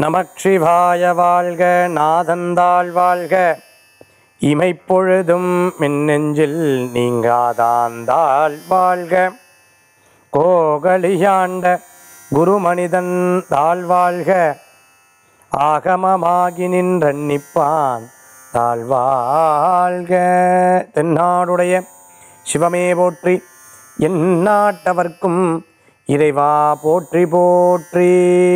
நமச்சிவாய வாழ்க நாதந்தாள் வாழ்க இமைப்பொழுதும் மின்னெஞ்சில் நீங்காதாந்தாள் வாழ்க கோகலியாண்ட குருமனிதன் தாழ் வாழ்க ஆகமமாகி நின்றன்னிப்பான் தாழ்வாழ்க தென்னாடுடைய சிவமே போற்றி எந்நாட்டவர்க்கும் இறைவா போற்றி போற்றி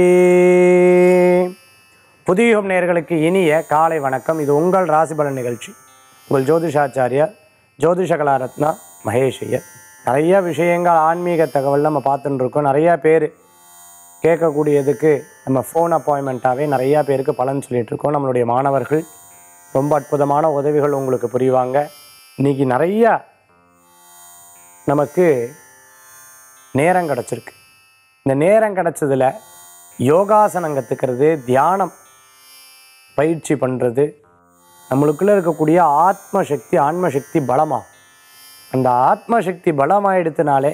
புதியுகம் நேர்களுக்கு இனிய காலை வணக்கம் இது உங்கள் ராசிபலன் நிகழ்ச்சி உங்கள் ஜோதிஷாச்சாரியார் ஜோதிஷ கலாரத்னா மகேஷ் ஐயர் நிறைய விஷயங்கள் ஆன்மீக தகவல் நம்ம பார்த்துட்டு இருக்கோம் நிறையா பேர் கேட்கக்கூடியதுக்கு நம்ம ஃபோன் அப்பாயின்மெண்ட்டாகவே நிறையா பேருக்கு பலன் சொல்லிட்டு இருக்கோம் நம்மளுடைய மாணவர்கள் ரொம்ப அற்புதமான உதவிகள் உங்களுக்கு புரிவாங்க இன்னைக்கு நிறையா நமக்கு நேரம் கிடச்சிருக்கு இந்த நேரம் கிடச்சதுல யோகாசனம் கற்றுக்கிறது தியானம் பயிற்சி பண்ணுறது நம்மளுக்குள்ளே இருக்கக்கூடிய ஆத்ம சக்தி ஆன்ம சக்தி பலமா அந்த ஆத்ம சக்தி பலமாயிடுத்துனாலே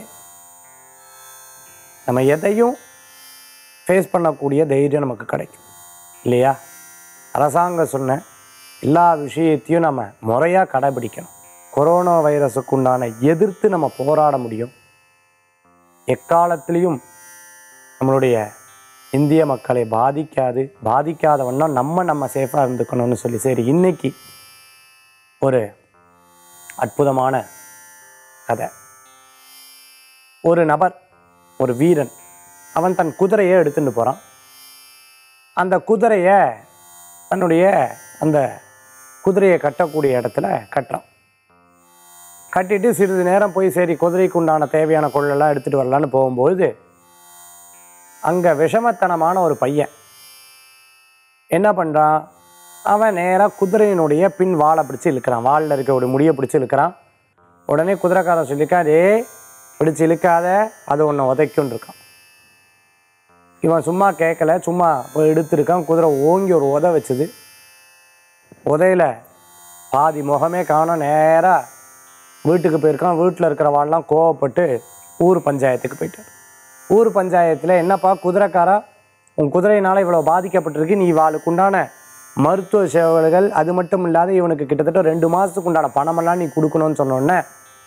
நம்ம எதையும் ஃபேஸ் பண்ணக்கூடிய தைரியம் நமக்கு கிடைக்கும் இல்லையா அரசாங்கம் சொன்ன எல்லா விஷயத்தையும் நம்ம முறையாக கடைபிடிக்கணும் கொரோனா வைரஸுக்கு உண்டான எதிர்த்து நம்ம போராட முடியும் எக்காலத்திலையும் நம்மளுடைய இந்திய மக்களை பாதிக்காது பாதிக்காத வண்ணம் நம்ம நம்ம சேஃபாக இருந்துக்கணும்னு சொல்லி சரி இன்னைக்கு ஒரு அற்புதமான கதை ஒரு நபர் ஒரு வீரன் அவன் தன் குதிரையை எடுத்துட்டு போகிறான் அந்த குதிரையை தன்னுடைய அந்த குதிரையை கட்டக்கூடிய இடத்துல கட்டுறான் கட்டிட்டு சிறிது நேரம் போய் சரி குதிரைக்கு உண்டான தேவையான கொள்ளெல்லாம் எடுத்துகிட்டு வரலான்னு போகும்பொழுது அங்கே விஷமத்தனமான ஒரு பையன் என்ன பண்ணுறான் அவன் நேராக குதிரையினுடைய பின் வாழை பிடிச்சி இழுக்கிறான் வாலில் இருக்க ஒரு முடியை பிடிச்சி இழுக்கிறான் உடனே குதிரைக்காரன் சொல்லியிருக்கான் டே பிடிச்சி இழுக்காத அது ஒன்று உதைக்கும் இருக்கான் இவன் சும்மா கேட்கல சும்மா போய் எடுத்திருக்கான் குதிரை ஓங்கி ஒரு உதை வச்சுது உதையில பாதி முகமே காணோம் நேராக வீட்டுக்கு போயிருக்கான் வீட்டில் இருக்கிற வாள்லாம் கோவப்பட்டு ஊர் பஞ்சாயத்துக்கு போயிட்டார் ஊர் பஞ்சாயத்தில் என்னப்பா குதிரைக்காரா உன் குதிரையினால் இவ்வளோ பாதிக்கப்பட்டிருக்கு நீ இவாளுக்கு உண்டான மருத்துவ சேவைகள் அது மட்டும் இல்லாத இவனுக்கு கிட்டத்தட்ட ரெண்டு மாதத்துக்கு உண்டான பணமெல்லாம் நீ கொடுக்கணும்னு சொன்னோடனே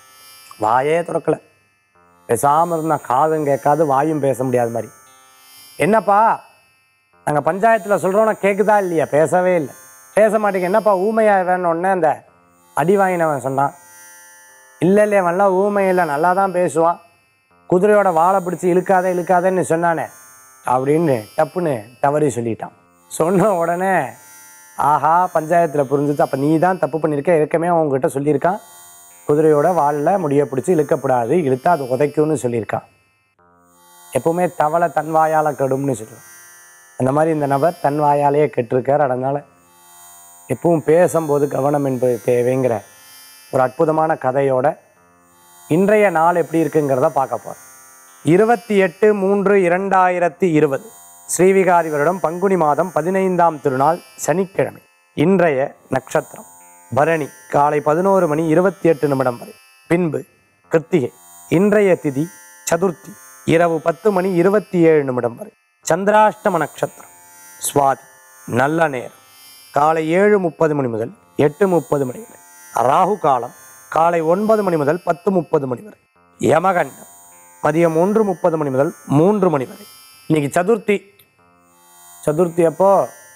வாயே திறக்கலை பேசாமல் இருந்தால் காதும் கேட்காது வாயும் பேச முடியாத மாதிரி என்னப்பா நாங்கள் பஞ்சாயத்தில் சொல்கிறோன்னா கேட்குதா இல்லையா பேசவே இல்லை பேச மாட்டேங்க என்னப்பா ஊமையாக உடனே அந்த அடி வாங்கினவன் சொன்னான் இல்லை இல்லை அவன்லாம் ஊமை இல்லை நல்லா தான் பேசுவான் குதிரையோட வாழை பிடிச்சி இழுக்காத இழுக்காதன்னு சொன்னானே அப்படின்னு டப்புன்னு தவறி சொல்லிட்டான் சொன்ன உடனே ஆஹா பஞ்சாயத்தில் புரிஞ்சுது அப்போ நீ தான் தப்பு பண்ணியிருக்க இறக்கமே அவங்ககிட்ட சொல்லியிருக்கான் குதிரையோட வாலில் முடிய பிடிச்சி இழுக்கப்படாது இழுத்தா அது உதைக்கும்னு சொல்லியிருக்கான் எப்பவுமே தவளை தன் வாயால் கெடும்னு சொல்லுவான் அந்த மாதிரி இந்த நபர் தன் வாயாலேயே கெட்டிருக்கார் அதனால் எப்பவும் பேசும்போது கவனம் என்பது தேவைங்கிற ஒரு அற்புதமான கதையோட இன்றைய நாள் எப்படி இருக்குங்கிறத பார்க்க போகிறோம் இருபத்தி எட்டு மூன்று இரண்டாயிரத்தி இருபது ஸ்ரீவிகாரி வருடம் பங்குனி மாதம் பதினைந்தாம் திருநாள் சனிக்கிழமை இன்றைய நட்சத்திரம் பரணி காலை பதினோரு மணி இருபத்தி எட்டு நிமிடம் வரை பின்பு கிருத்திகை இன்றைய திதி சதுர்த்தி இரவு பத்து மணி இருபத்தி ஏழு நிமிடம் வரை சந்திராஷ்டம நட்சத்திரம் சுவாதி நல்ல நேரம் காலை ஏழு முப்பது மணி முதல் எட்டு முப்பது மணி வரை ராகு காலம் காலை ஒன்பது மணி முதல் பத்து முப்பது மணி வரை யமகண்டம் மதியம் ஒன்று முப்பது மணி முதல் மூன்று மணி வரை இன்னைக்கு சதுர்த்தி சதுர்த்தி அப்போ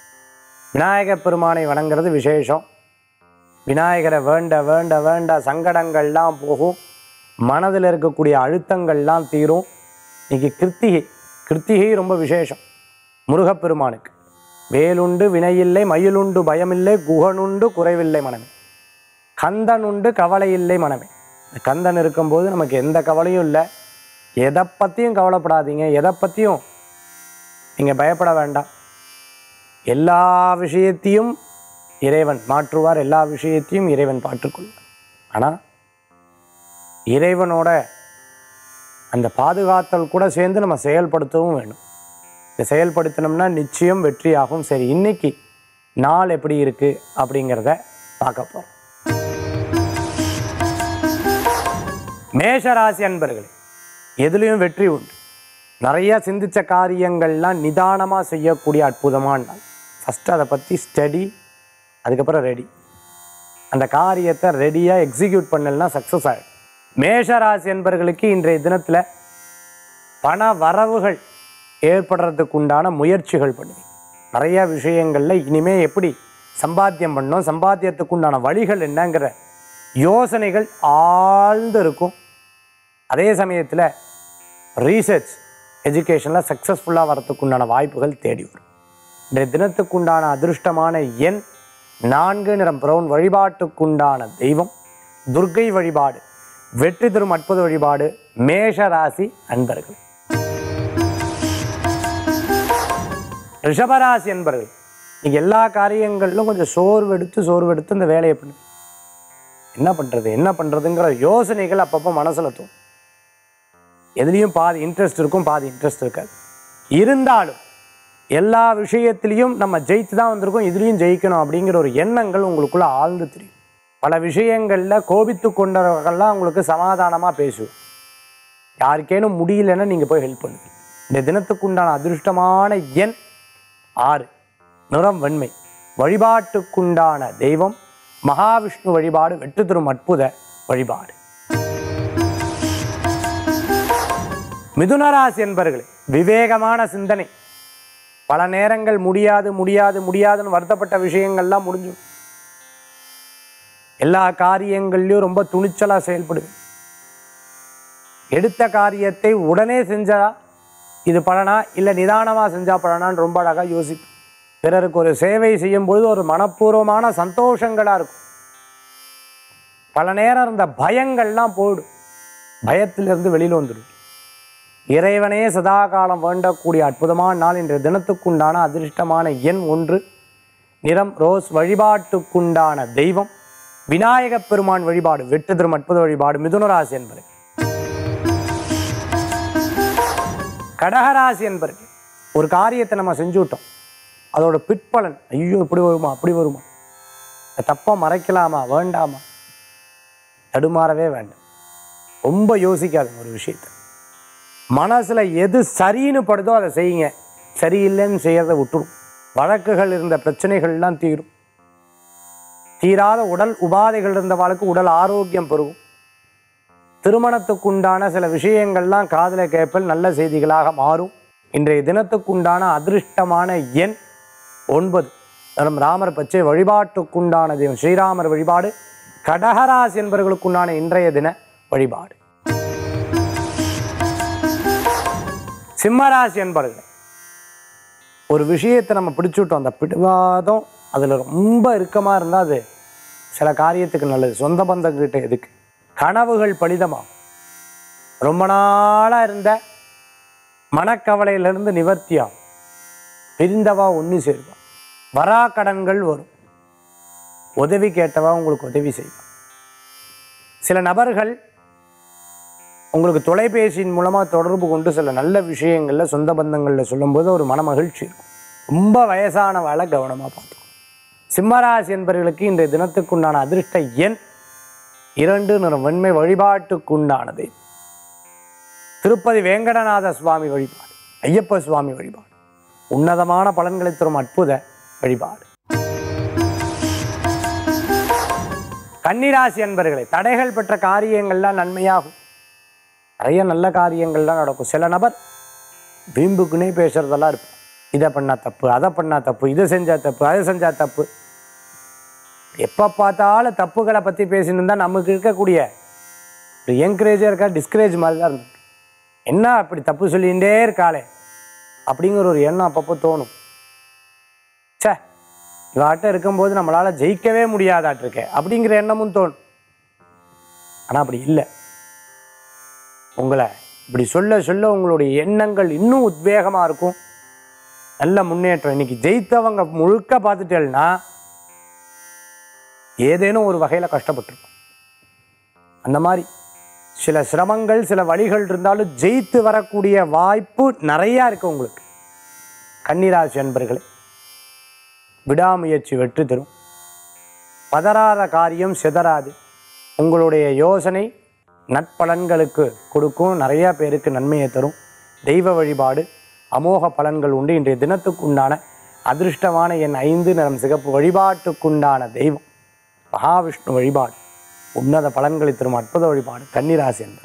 விநாயகர் பெருமானை வணங்குறது விசேஷம் விநாயகரை வேண்ட வேண்ட வேண்ட சங்கடங்கள்லாம் போகும் மனதில் இருக்கக்கூடிய அழுத்தங்கள்லாம் தீரும் இன்னைக்கு கிருத்திகை கிருத்திகை ரொம்ப விசேஷம் முருகப்பெருமானுக்கு வேலுண்டு வினையில்லை மயிலுண்டு பயமில்லை குகனுண்டு குறைவில்லை மனமே கந்தன் உண்டு கவலை இல்லை மனமே இந்த கந்தன் இருக்கும்போது நமக்கு எந்த கவலையும் இல்லை எதை பற்றியும் கவலைப்படாதீங்க எதை பற்றியும் நீங்கள் பயப்பட வேண்டாம் எல்லா விஷயத்தையும் இறைவன் மாற்றுவார் எல்லா விஷயத்தையும் இறைவன் பார்த்துக்கொள்வார் ஆனால் இறைவனோட அந்த பாதுகாத்தல் கூட சேர்ந்து நம்ம செயல்படுத்தவும் வேணும் இதை செயல்படுத்தினோம்னா நிச்சயம் வெற்றியாகும் சரி இன்னைக்கு நாள் எப்படி இருக்குது அப்படிங்கிறத பார்க்க போகிறோம் மேஷராசி அன்பர்களே எதுலேயும் வெற்றி உண்டு நிறைய சிந்திச்ச காரியங்கள்லாம் நிதானமாக செய்யக்கூடிய அற்புதமான நாள் ஃபஸ்ட்டு அதை பற்றி ஸ்டடி அதுக்கப்புறம் ரெடி அந்த காரியத்தை ரெடியாக எக்ஸிக்யூட் பண்ணலன்னா சக்ஸஸ் ஆகிடும் மேஷராசி என்பவர்களுக்கு இன்றைய தினத்தில் பண வரவுகள் ஏற்படுறதுக்கு உண்டான முயற்சிகள் பண்ணுவீங்க நிறைய விஷயங்களில் இனிமே எப்படி சம்பாத்தியம் பண்ணோம் சம்பாத்தியத்துக்கு உண்டான வழிகள் என்னங்கிற யோசனைகள் ஆழ்ந்து இருக்கும் அதே சமயத்தில் ரீசர்ச் எஜுகேஷனில் சக்ஸஸ்ஃபுல்லாக வரத்துக்கு உண்டான வாய்ப்புகள் தேடி வரும் இன்றைய தினத்துக்குண்டான அதிர்ஷ்டமான எண் நான்கு நிறம் பிரவுன் வழிபாட்டுக்குண்டான தெய்வம் துர்க்கை வழிபாடு வெற்றி தரும் அற்புத வழிபாடு மேஷ ராசி அன்பர்கள் ரிஷபராசி என்பர்கள் நீங்க எல்லா காரியங்களிலும் கொஞ்சம் சோர்வெடுத்து சோர்வெடுத்து இந்த வேலையை பண்ணு என்ன பண்றது என்ன பண்றதுங்கிற யோசனைகள் அப்பப்போ மனசுல தோணும் எதுலேயும் பாதி இன்ட்ரெஸ்ட் இருக்கும் பாதி இன்ட்ரெஸ்ட் இருக்காது இருந்தாலும் எல்லா விஷயத்திலையும் நம்ம ஜெயித்து தான் வந்திருக்கோம் இதுலேயும் ஜெயிக்கணும் அப்படிங்கிற ஒரு எண்ணங்கள் உங்களுக்குள்ள ஆழ்ந்து தெரியும் பல விஷயங்களில் கோபித்து கொண்டவர்கள்லாம் உங்களுக்கு சமாதானமாக பேசுவோம் யாருக்கேனும் முடியலன்னா நீங்கள் போய் ஹெல்ப் பண்ணுங்க இந்த தினத்துக்குண்டான அதிர்ஷ்டமான எண் ஆறு நிறம் வெண்மை வழிபாட்டுக்குண்டான தெய்வம் மகாவிஷ்ணு வழிபாடு வெற்றி தரும் அற்புத வழிபாடு மிதுனராசி என்பர்களே விவேகமான சிந்தனை பல நேரங்கள் முடியாது முடியாது முடியாதுன்னு வருத்தப்பட்ட விஷயங்கள்லாம் முடிஞ்சு எல்லா காரியங்கள்லையும் ரொம்ப துணிச்சலாக செயல்படுது எடுத்த காரியத்தை உடனே செஞ்சா இது பலனா இல்லை நிதானமாக செஞ்சா பலனான்னு ரொம்ப அழகாக யோசிப்பேன் பிறருக்கு ஒரு சேவை செய்யும் பொழுது ஒரு மனப்பூர்வமான சந்தோஷங்களாக இருக்கும் பல நேரம் இருந்த பயங்கள்லாம் போயிடும் பயத்திலிருந்து வெளியில் வந்துடும் இறைவனே சதா காலம் வேண்டக்கூடிய அற்புதமான நாள் இன்றைய தினத்துக்குண்டான அதிர்ஷ்டமான எண் ஒன்று நிறம் ரோஸ் வழிபாட்டுக்குண்டான தெய்வம் விநாயகப் பெருமான் வழிபாடு வெற்றி தரும் அற்புத வழிபாடு மிதுனராசி என்பது கடகராசி என்பது ஒரு காரியத்தை நம்ம செஞ்சு விட்டோம் அதோட பிற்பலன் ஐயோ இப்படி வருமா அப்படி வருமா இந்த தப்பை மறைக்கலாமா வேண்டாமா தடுமாறவே வேண்டாம் ரொம்ப யோசிக்காதுங்க ஒரு விஷயத்தை மனசுல எது சரின்னு படுதோ அதை செய்யுங்க சரியில்லைன்னு செய்யறதை விட்டுரும் வழக்குகள் இருந்த பிரச்சனைகள்லாம் தீரும் தீராத உடல் உபாதைகள் இருந்தவாளுக்கு உடல் ஆரோக்கியம் பெருகும் திருமணத்துக்குண்டான சில விஷயங்கள்லாம் காதல கேட்பல் நல்ல செய்திகளாக மாறும் இன்றைய தினத்துக்குண்டான அதிர்ஷ்டமான எண் ஒன்பது நம் ராமர் பச்சை வழிபாட்டுக்குண்டான தெய்வம் ஸ்ரீராமர் வழிபாடு கடகராசி என்பவர்களுக்குண்டான இன்றைய தின வழிபாடு சிம்மராசி என்பவர்களே ஒரு விஷயத்தை நம்ம பிடிச்சுட்டோம் அந்த பிடிவாதம் அதில் ரொம்ப இறுக்கமாக இருந்தால் அது சில காரியத்துக்கு நல்லது சொந்த பந்தங்கிட்ட எதுக்கு கனவுகள் பலிதமாகும் ரொம்ப நாளாக இருந்த மனக்கவலையிலிருந்து நிவர்த்தியாகும் பிரிந்தவா ஒன்று சேருவா வரா கடன்கள் வரும் உதவி கேட்டவா உங்களுக்கு உதவி செய்வா சில நபர்கள் உங்களுக்கு தொலைபேசியின் மூலமாக தொடர்பு கொண்டு சில நல்ல விஷயங்களில் சொந்த பந்தங்களில் சொல்லும்போது ஒரு மன மகிழ்ச்சி இருக்கும் ரொம்ப வயசானவாளை கவனமாக பார்த்துக்கணும் சிம்மராசி என்பவர்களுக்கு இன்றைய தினத்துக்குண்டான அதிர்ஷ்ட எண் இரண்டு நிறம் வெண்மை வழிபாட்டுக்குண்டானது திருப்பதி வேங்கடநாத சுவாமி வழிபாடு ஐயப்ப சுவாமி வழிபாடு உன்னதமான பலன்களை தரும் அற்புத வழிபாடு கன்னிராசி என்பர்களே தடைகள் பெற்ற காரியங்கள்லாம் நன்மையாகும் நிறைய நல்ல காரியங்கள்லாம் நடக்கும் சில நபர் வீம்புக்குன்னே பேசுறதெல்லாம் இருக்கும் இதை பண்ணா தப்பு அதை பண்ணா தப்பு இதை செஞ்சா தப்பு அதை செஞ்சா தப்பு எப்போ பார்த்தாலும் தப்புகளை பற்றி பேசின்னு இருந்தால் நமக்கு இருக்கக்கூடிய ஒரு என்கரேஜாக இருக்கா டிஸ்கரேஜ் மாதிரி தான் இருந்தது என்ன அப்படி தப்பு சொல்லிகிட்டே இருக்காளே அப்படிங்கிற ஒரு எண்ணம் அப்பப்போ தோணும் ச்சே இவாட்ட இருக்கும்போது நம்மளால் ஜெயிக்கவே முடியாதாட்டிருக்கே அப்படிங்கிற எண்ணமும் தோணும் ஆனால் அப்படி இல்லை உங்களை இப்படி சொல்ல சொல்ல உங்களுடைய எண்ணங்கள் இன்னும் உத்வேகமாக இருக்கும் நல்ல முன்னேற்றம் இன்னைக்கு ஜெயித்தவங்க முழுக்க பார்த்துட்டேன்னா ஏதேனும் ஒரு வகையில் கஷ்டப்பட்டிருக்கும் அந்த மாதிரி சில சிரமங்கள் சில வழிகள் இருந்தாலும் ஜெயித்து வரக்கூடிய வாய்ப்பு நிறையா இருக்கு உங்களுக்கு கன்னிராசி அன்பர்களே விடாமுயற்சி வெற்றி தரும் பதறாத காரியம் சிதறாது உங்களுடைய யோசனை நட்பலன்களுக்கு கொடுக்கும் நிறைய பேருக்கு நன்மையை தரும் தெய்வ வழிபாடு அமோக பலன்கள் உண்டு இன்றைய தினத்துக்கு உண்டான அதிர்ஷ்டமான என் ஐந்து நிறம் சிகப்பு வழிபாட்டுக்குண்டான தெய்வம் மகாவிஷ்ணு வழிபாடு உன்னத பலன்களை தரும் அற்புத வழிபாடு கன்னிராசி என்பது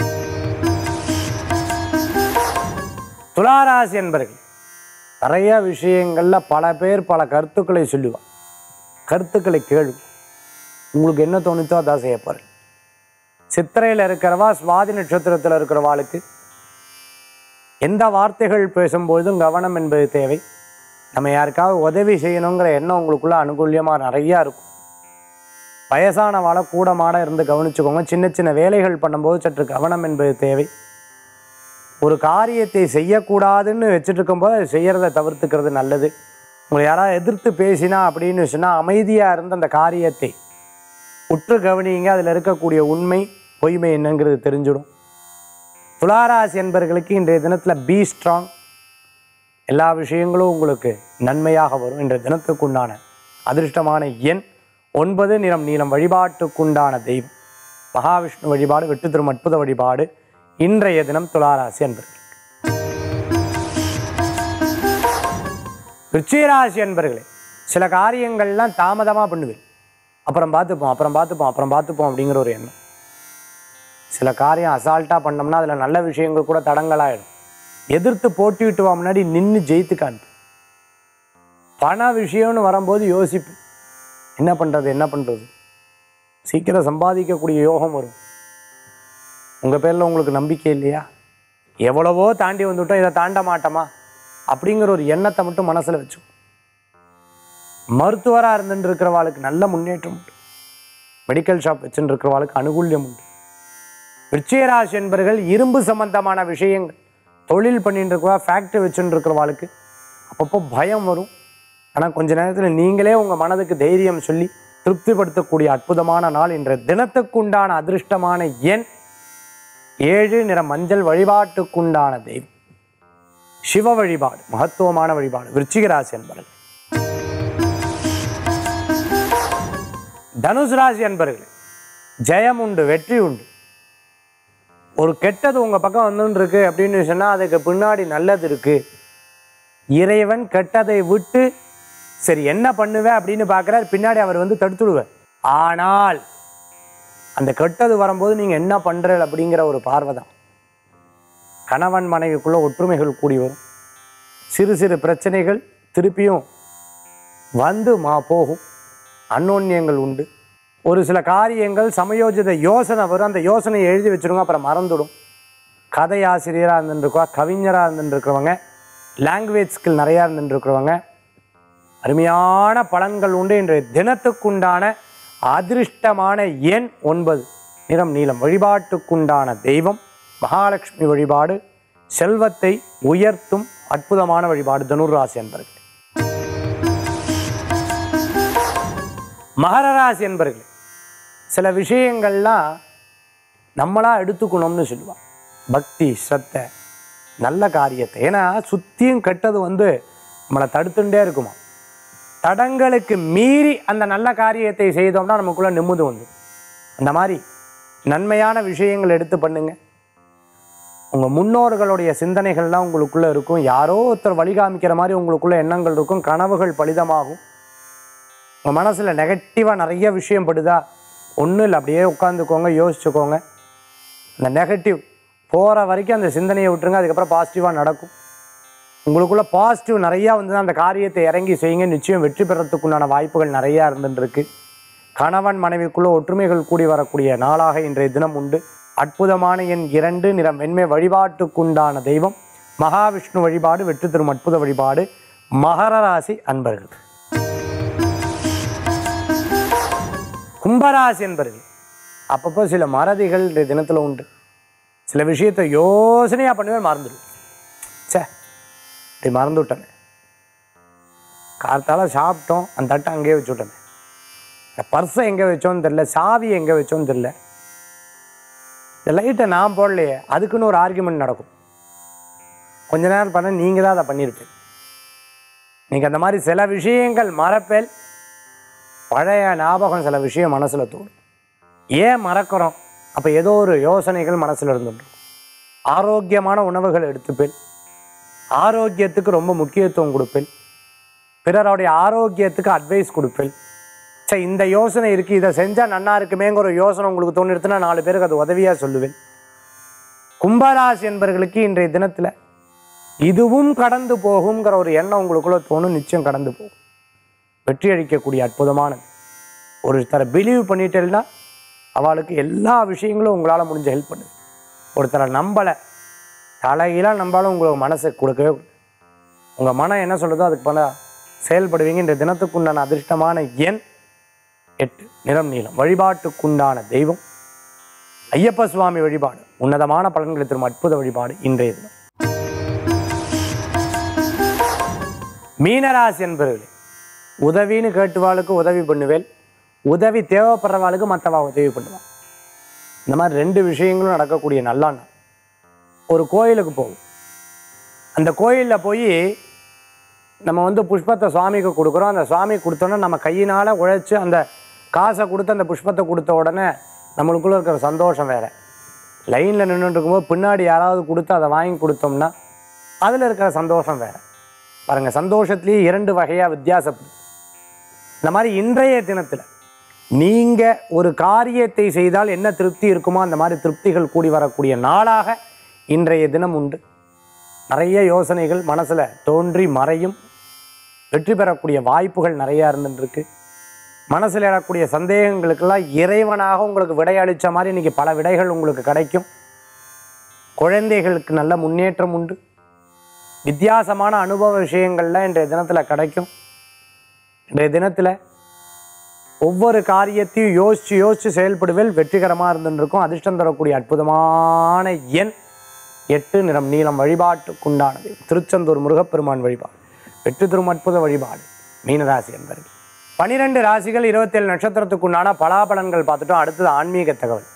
துளாராசி என்பர்கள் நிறைய விஷயங்கள்ல பல பேர் பல கருத்துக்களை சொல்லுவார் கருத்துக்களை கேளு உங்களுக்கு என்ன தோணுச்சோ அதான் செய்ய போறேன் சித்திரையில் இருக்கிறவா சுவாதி நட்சத்திரத்தில் இருக்கிறவாளுக்கு எந்த வார்த்தைகள் பேசும்பொழுதும் கவனம் என்பது தேவை நம்ம யாருக்காவது உதவி செய்யணுங்கிற எண்ணம் உங்களுக்குள்ள அனுகூல்யமாக நிறையா இருக்கும் வயசானவாளை கூட மாட இருந்து கவனிச்சுக்கோங்க சின்ன சின்ன வேலைகள் பண்ணும்போது சற்று கவனம் என்பது தேவை ஒரு காரியத்தை செய்யக்கூடாதுன்னு வச்சுட்டு இருக்கும்போது அதை செய்யறதை தவிர்த்துக்கிறது நல்லது உங்களை யாராவது எதிர்த்து பேசினா அப்படின்னு சொன்னால் அமைதியாக இருந்து அந்த காரியத்தை உற்று கவனிங்க அதில் இருக்கக்கூடிய உண்மை பொய்மை என்னங்கிறது தெரிஞ்சிடும் துளாராசி என்பர்களுக்கு இன்றைய தினத்தில் பி ஸ்ட்ராங் எல்லா விஷயங்களும் உங்களுக்கு நன்மையாக வரும் இன்றைய தினத்துக்குண்டான அதிர்ஷ்டமான எண் ஒன்பது நிறம் நீளம் வழிபாட்டுக்குண்டான தெய்வம் மகாவிஷ்ணு வழிபாடு வெட்டு தரும் அற்புத வழிபாடு இன்றைய தினம் துளாராசி என்பர்கள் ரிச்சிராசி என்பர்களே சில காரியங்கள்லாம் தாமதமாக பண்ணுவேன் அப்புறம் பார்த்துப்போம் அப்புறம் பார்த்துப்போம் அப்புறம் பார்த்துப்போம் அப்படிங்கிற ஒரு எண்ணம் சில காரியம் அசால்ட்டாக பண்ணோம்னா அதில் நல்ல விஷயங்கள் கூட தடங்கலாயிடும் எதிர்த்து போட்டிவிட்டு வா முன்னாடி நின்று ஜெயித்து காண்பு பண விஷயம்னு வரும்போது யோசிப்பு என்ன பண்ணுறது என்ன பண்ணுறது சீக்கிரம் சம்பாதிக்கக்கூடிய யோகம் வரும் உங்கள் பேரில் உங்களுக்கு நம்பிக்கை இல்லையா எவ்வளவோ தாண்டி வந்துவிட்டோம் இதை தாண்ட மாட்டோமா அப்படிங்கிற ஒரு எண்ணத்தை மட்டும் மனசில் வச்சு மருத்துவராக இருந்துட்டு இருக்கிறவாளுக்கு நல்ல முன்னேற்றம் உண்டு மெடிக்கல் ஷாப் வச்சுட்டு இருக்கிறவாளுக்கு அனுகூல்யம் உண்டு விருச்சிகராசி என்பர்கள் இரும்பு சம்பந்தமான விஷயங்கள் தொழில் பண்ணிட்டு இருக்கவா ஃபேக்ட்ரி வச்சுட்டு இருக்கிறவாளுக்கு அப்பப்போ பயம் வரும் ஆனால் கொஞ்ச நேரத்தில் நீங்களே உங்கள் மனதுக்கு தைரியம் சொல்லி திருப்திப்படுத்தக்கூடிய அற்புதமான நாள் என்ற தினத்துக்குண்டான அதிர்ஷ்டமான எண் ஏழு நிற மஞ்சள் வழிபாட்டுக்குண்டான தெய்வம் சிவ வழிபாடு மகத்துவமான வழிபாடு விருச்சிக ராசி என்பர்கள் தனுசு ராசி என்பர்களே ஜெயம் உண்டு வெற்றி உண்டு ஒரு கெட்டது உங்க பக்கம் வந்துன்னு இருக்கு அப்படின்னு சொன்னா அதுக்கு பின்னாடி நல்லது இருக்கு இறைவன் கெட்டதை விட்டு சரி என்ன பண்ணுவேன் அப்படின்னு பார்க்குறார் பின்னாடி அவர் வந்து தடுத்துடுவார் ஆனால் அந்த கெட்டது வரும்போது நீங்க என்ன பண்றீங்க அப்படிங்கிற ஒரு பார்வை தான் கணவன் மனைவிக்குள்ள ஒற்றுமைகள் கூடி வரும் சிறு சிறு பிரச்சனைகள் திருப்பியும் வந்து மா போகும் அன்னோன்யங்கள் உண்டு ஒரு சில காரியங்கள் சமயோஜித யோசனை வரும் அந்த யோசனையை எழுதி வச்சிருங்க அப்புறம் மறந்துடும் கதை ஆசிரியராக இருந்துருக்கா கவிஞராக இருந்துருக்கிறவங்க லாங்குவேஜ் ஸ்கில் நிறையா இருந்துருக்கிறவங்க அருமையான பலன்கள் உண்டு இன்றைய தினத்துக்குண்டான அதிர்ஷ்டமான எண் ஒன்பது நிறம் நீளம் வழிபாட்டுக்குண்டான தெய்வம் மகாலட்சுமி வழிபாடு செல்வத்தை உயர்த்தும் அற்புதமான வழிபாடு தனுர்ராசி என்பர்கள் மகர ராசி என்பர்கள் சில விஷயங்கள்லாம் நம்மளா எடுத்துக்கணும்னு சொல்லுவான் பக்தி ஸ்ரத்தை நல்ல காரியத்தை ஏன்னா சுத்தியும் கெட்டது வந்து நம்மளை தடுத்துட்டே இருக்குமா தடங்களுக்கு மீறி அந்த நல்ல காரியத்தை செய்தோம்னா நமக்குள்ள நிம்மதி வந்து அந்த மாதிரி நன்மையான விஷயங்கள் எடுத்து பண்ணுங்க உங்கள் முன்னோர்களுடைய சிந்தனைகள்லாம் உங்களுக்குள்ள இருக்கும் யாரோ ஒருத்தர் வழிகாமிக்கிற மாதிரி உங்களுக்குள்ள எண்ணங்கள் இருக்கும் கனவுகள் பலிதமாகும் உங்கள் மனசில் நெகட்டிவாக நிறைய விஷயம் படுதா ஒன்றும் இல்லை அப்படியே உட்காந்துக்கோங்க யோசிச்சுக்கோங்க அந்த நெகட்டிவ் போகிற வரைக்கும் அந்த சிந்தனையை விட்டுருங்க அதுக்கப்புறம் பாசிட்டிவாக நடக்கும் உங்களுக்குள்ள பாசிட்டிவ் நிறையா வந்து அந்த காரியத்தை இறங்கி செய்யுங்க நிச்சயம் வெற்றி பெறத்துக்குண்டான வாய்ப்புகள் நிறையா இருந்துருக்கு கணவன் மனைவிக்குள்ள ஒற்றுமைகள் கூடி வரக்கூடிய நாளாக இன்றைய தினம் உண்டு அற்புதமான எண் இரண்டு நிறம் வெண்மை வழிபாட்டுக்குண்டான தெய்வம் மகாவிஷ்ணு வழிபாடு வெற்றி தரும் அற்புத வழிபாடு மகர ராசி அன்பர்கள் கும்பராசி என்பர்கள் அப்பப்போ சில மறதிகள் இன்றைய தினத்தில் உண்டு சில விஷயத்தை யோசனையாக பண்ணுவேன் மறந்துடுவேன் சே இப்படி மறந்து விட்டேனே கார்த்தால சாப்பிட்டோம் அந்த தட்டை அங்கேயே வச்சு விட்டேனே பர்ஸை எங்கே வச்சோன்னு தெரில சாவி எங்கே வச்சோன்னு தெரில இந்த லைட்டை நான் போடலையே அதுக்குன்னு ஒரு ஆர்குமெண்ட் நடக்கும் கொஞ்ச நேரம் பண்ண நீங்கள் தான் அதை பண்ணியிருப்பீங்க நீங்கள் அந்த மாதிரி சில விஷயங்கள் மறப்பேல் பழைய ஞாபகம் சில விஷயம் மனசில் தோணும் ஏன் மறக்கிறோம் அப்போ ஏதோ ஒரு யோசனைகள் மனசில் இருந்துட்டு ஆரோக்கியமான உணவுகள் எடுத்துப்பேன் ஆரோக்கியத்துக்கு ரொம்ப முக்கியத்துவம் கொடுப்பேன் பிறருடைய ஆரோக்கியத்துக்கு அட்வைஸ் கொடுப்பேன் சரி இந்த யோசனை இருக்குது இதை செஞ்சால் நன்னா இருக்குமேங்கிற ஒரு யோசனை உங்களுக்கு தோணிடுத்துனா நாலு பேருக்கு அது உதவியாக சொல்லுவேன் கும்பராசி என்பவர்களுக்கு இன்றைய தினத்தில் இதுவும் கடந்து போகுங்கிற ஒரு எண்ணம் உங்களுக்குள்ள தோணும் நிச்சயம் கடந்து போகும் வெற்றி அளிக்கக்கூடிய அற்புதமானது ஒரு தர பிலீவ் பண்ணிட்டேன்னா அவளுக்கு எல்லா விஷயங்களும் உங்களால் முடிஞ்ச ஹெல்ப் பண்ணுது ஒருத்தரை நம்பலை தலையிலாம் நம்பாலும் உங்களுக்கு மனசை கொடுக்கவே கூடாது. உங்கள் மனம் என்ன சொல்லுதோ அதுக்கு பல செயல்படுவீங்க இந்த தினத்துக்குண்டான அதிர்ஷ்டமான எண் எட்டு நிறம் நீளம் வழிபாட்டுக்குண்டான தெய்வம் ஐயப்ப சுவாமி வழிபாடு உன்னதமான பலன்களை தரும் அற்புத வழிபாடு இன்றைய தினம் மீனராசி என்பவர்களே உதவின்னு கேட்டுவாளுக்கு உதவி பண்ணுவேன் உதவி தேவைப்படுறவாளுக்கு மற்றவா உதவி பண்ணுவான் இந்த மாதிரி ரெண்டு விஷயங்களும் நடக்கக்கூடிய நல்ல நாள் ஒரு கோயிலுக்கு போகும் அந்த கோயிலில் போய் நம்ம வந்து புஷ்பத்தை சுவாமிக்கு கொடுக்குறோம் அந்த சுவாமி கொடுத்தோன்னே நம்ம கையினால் உழைச்சி அந்த காசை கொடுத்து அந்த புஷ்பத்தை கொடுத்த உடனே நம்மளுக்குள்ளே இருக்கிற சந்தோஷம் வேறு லைனில் நின்றுட்டு இருக்கும்போது பின்னாடி யாராவது கொடுத்து அதை வாங்கி கொடுத்தோம்னா அதில் இருக்கிற சந்தோஷம் வேறு பாருங்கள் சந்தோஷத்துலேயே இரண்டு வகையாக வித்தியாசப்படுது இந்த மாதிரி இன்றைய தினத்தில் நீங்கள் ஒரு காரியத்தை செய்தால் என்ன திருப்தி இருக்குமோ அந்த மாதிரி திருப்திகள் கூடி வரக்கூடிய நாளாக இன்றைய தினம் உண்டு நிறைய யோசனைகள் மனசில் தோன்றி மறையும் வெற்றி பெறக்கூடிய வாய்ப்புகள் நிறையா இருந்துருக்கு மனசில் எழக்கூடிய சந்தேகங்களுக்கெல்லாம் இறைவனாக உங்களுக்கு விடை அளித்த மாதிரி இன்றைக்கி பல விடைகள் உங்களுக்கு கிடைக்கும் குழந்தைகளுக்கு நல்ல முன்னேற்றம் உண்டு வித்தியாசமான அனுபவ விஷயங்கள்லாம் இன்றைய தினத்தில் கிடைக்கும் இன்றைய தினத்தில் ஒவ்வொரு காரியத்தையும் யோசித்து யோசித்து செயல்படுவேல் வெற்றிகரமாக இருந்துருக்கும் அதிர்ஷ்டம் தரக்கூடிய அற்புதமான எண் எட்டு நிறம் நீளம் வழிபாட்டுக்குண்டானது திருச்செந்தூர் முருகப்பெருமான் வழிபாடு வெற்றி தரும் அற்புத வழிபாடு மீனராசி என்பர்கள் பனிரெண்டு ராசிகள் இருபத்தேழு நட்சத்திரத்துக்குண்டான பலாபலன்கள் பார்த்துட்டோம் அடுத்தது ஆன்மீக தகவல்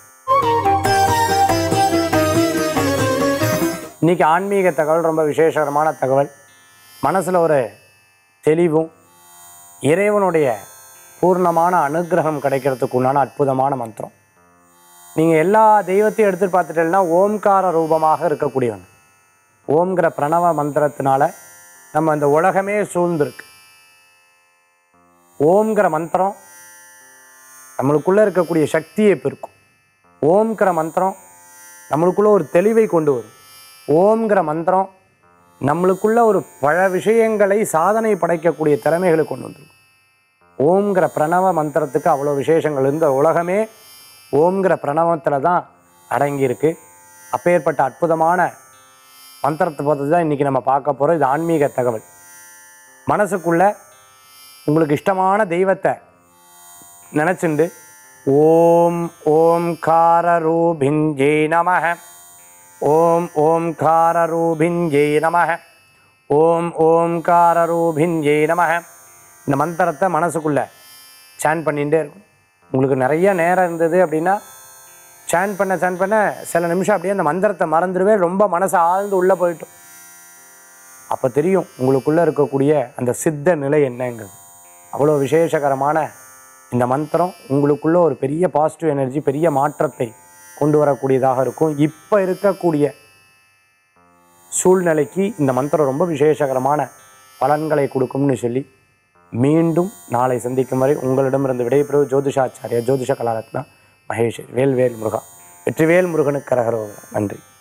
இன்னைக்கு ஆன்மீக தகவல் ரொம்ப விசேஷகரமான தகவல் மனசில் ஒரு தெளிவும் இறைவனுடைய பூர்ணமான அனுக்கிரகம் கிடைக்கிறதுக்கு உண்டான அற்புதமான மந்திரம் நீங்கள் எல்லா தெய்வத்தையும் எடுத்துட்டு பார்த்துட்டீங்கன்னா ஓம்கார ரூபமாக இருக்கக்கூடியவன் ஓம்ங்கிற பிரணவ மந்திரத்தினால நம்ம இந்த உலகமே சூழ்ந்திருக்கு ஓம்ங்கிற மந்திரம் நம்மளுக்குள்ளே இருக்கக்கூடிய சக்தியை பெருக்கும் ஓம்ங்கிற மந்திரம் நம்மளுக்குள்ள ஒரு தெளிவை கொண்டு வரும் ஓம்ங்கிற மந்திரம் நம்மளுக்குள்ள ஒரு பல விஷயங்களை சாதனை படைக்கக்கூடிய திறமைகளை கொண்டு வந்துடும் ஓம்ங்கிற பிரணவ மந்திரத்துக்கு அவ்வளோ விசேஷங்கள் இந்த உலகமே ஓம்ங்கிற பிரணவத்தில் தான் அடங்கியிருக்கு அப்பேற்பட்ட அற்புதமான மந்திரத்தை பற்றி தான் இன்றைக்கி நம்ம பார்க்க போகிறோம் இது ஆன்மீக தகவல் மனசுக்குள்ள உங்களுக்கு இஷ்டமான தெய்வத்தை நினச்சிண்டு ஓம் ஓம்கார ரூபிஞ்சே நமக ஓம் ஓம்கார ரூபிஞ்சே நமக ஓம் ஓம்கார ரூபிஞ்சே நமக இந்த மந்திரத்தை மனசுக்குள்ளே சேன் பண்ணிகிட்டே இருக்கும் உங்களுக்கு நிறைய நேரம் இருந்தது அப்படின்னா சேன் பண்ண சேன் பண்ண சில நிமிஷம் அப்படியே அந்த மந்திரத்தை மறந்துடுவே ரொம்ப மனசு ஆழ்ந்து உள்ளே போயிட்டோம் அப்போ தெரியும் உங்களுக்குள்ளே இருக்கக்கூடிய அந்த சித்த நிலை என்னங்கிறது அவ்வளோ விசேஷகரமான இந்த மந்திரம் உங்களுக்குள்ள ஒரு பெரிய பாசிட்டிவ் எனர்ஜி பெரிய மாற்றத்தை கொண்டு வரக்கூடியதாக இருக்கும் இப்போ இருக்கக்கூடிய சூழ்நிலைக்கு இந்த மந்திரம் ரொம்ப விசேஷகரமான பலன்களை கொடுக்கும்னு சொல்லி மீண்டும் நாளை சந்திக்கும் வரை உங்களிடமிருந்து விடைபெறுவது ஜோதிஷாச்சாரியா ஜோதிஷ கலாரத்னா மகேஷ் வேல்வேல் முருகா வெற்றிவேல் முருகனுக்கு கரகரோக நன்றி